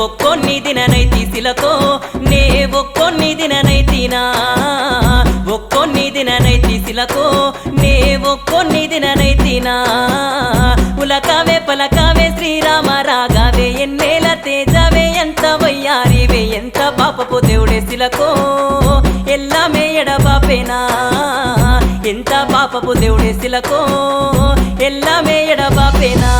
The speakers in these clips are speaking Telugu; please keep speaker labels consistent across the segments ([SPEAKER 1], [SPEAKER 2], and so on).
[SPEAKER 1] ఒక్కొన్ని దిననైతి శిలకో నే ఒక్కొన్ని దిననైతినా ఒక్కొన్ని దిననైతి శిలకో నే ఒక్కొన్ని దిననైతినా ఉలకావే పలకావే శ్రీరామ రాగావే ఎన్నేల తేజవే ఎంత వయ్యారివే ఎంత పాపపు దేవుడే శిలకో ఎల్లమే ఎడబాపేనా ఎంత పాపపు దేవుడే శిలకో ఎల్లమే ఎడబాపేనా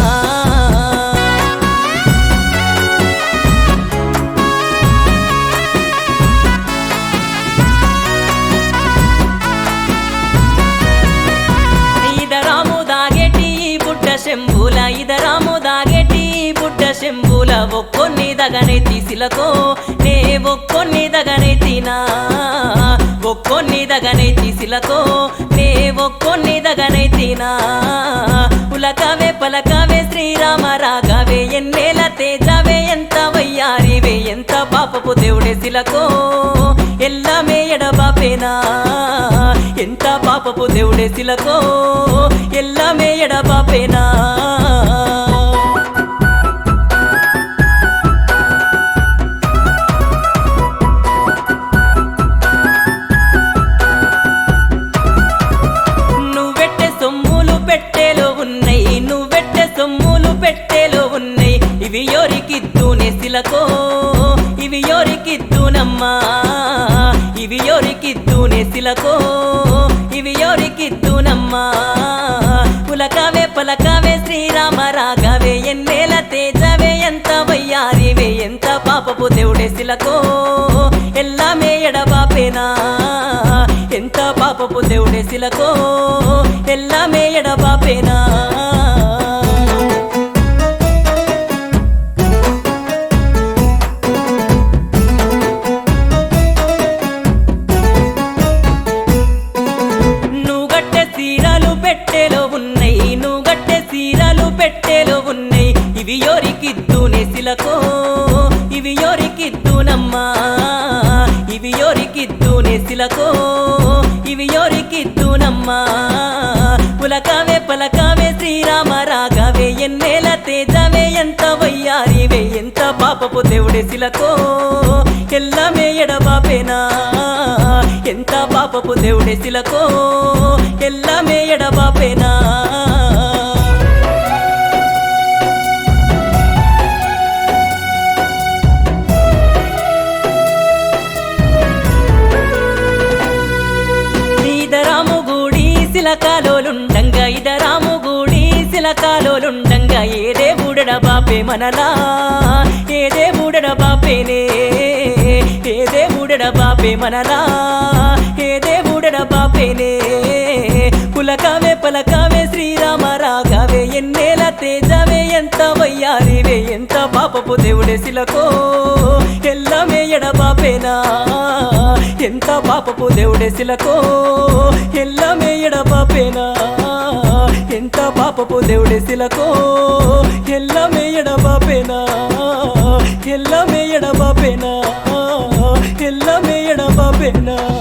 [SPEAKER 1] ఇదరాము దాగేటి ఈ బుడ్డ శంభుల ఇదరాము దాగేటి ఈ బుడ్డ శంభుల ఒక్కొన్ని దగనే తీసిలకో నే ఒక్కొన్ని దగనే తినా ఒక్కొన్ని దగనే తీసిలకో నే ఒక్కొన్ని దగనే తినా పులకవే పలకవే శ్రీరామ రాగవే ఎన్నేల తేజవే ఎంత వయ్యారివే ఎంత పాపపు దేవుడే శిలకో ఎల్లమే ఎడబాపేనా ఎంత పాపపు దేవుడే శిలకో ఎల్లమే ఎడబాపేనా నువ్వెట్టె సొమ్ములు పెట్టేలో ఉన్నాయి నువ్వెట్టె సొమ్ములు పెట్టేలో ఉన్నాయి ఇవి ఎవరికిద్దునే శిలకో ఇవి ఎవరికిద్దునమ్మా ఇవి ఎవరికిద్దునే శిలకో ఇవి ఎవరికిద్దునమ్మా పులకవే పలకవే శ్రీరామ రాగవే ఎన్నేల తేజవే ఎంత వయ్యారివే ఎంత పాపపు దేవుడే శిలకో ఎల్లమే ఎడబాపేనా ఎంత పాపపు దేవుడే శిలకో ఎల్లమే ఎడబాపేనా నువ్వు గట్టె సీరాలు పెట్టేలో ఉన్నాయి నువ్వు గట్టె సీరాలు పెట్టేలో ఉన్నాయి ఇవి ఎవరికిద్దునే శిలకో ఇవి ఎవరికిద్దునమ్మా ఇవి ఎవరికిద్దునే శిలకో ఇవి ఎవరికిద్దునమ్మా పులకవే పలకవే శ్రీరామ రాగవే ఎన్నేల తేజవే ఎంత వయ్యారివే ఎంత పాపపు దేవుడే శిలకో ఎల్లమే ఎడబాపేనా ఎంత పాపపు దేవుడే శిలకో ఎల్లమే ఎడబాపేనా ఇదరాము గూడి శిలకాలోలుండంగా ఇదరాము గూడి శిలకాలోలుండంగా ఏదే బూడడ బాపే మనలా ఏదే బూడడ బాపేనే ఏదే బూడడ బాపే మనలా ఏదే బూడడ బాపేనే పులకవే పలకవే శ్రీరామ రాగవే ఎన్నేల తేజవే ఎంత వయ్యారివే ఎంత పాపపు దేవుడే శిలకో ఎల్లమే ఎడబాపేనా ఎంత పాపపు దేవుడే శిలకో ఎల్లమే ఎడబాపేనా ఎంత పాపపు దేవుడే శిలకో ఎల్లమే ఎడబాపేనా ఎల్లమే ఎడబాపేనా ఎల్లమే ఎడబాపేనా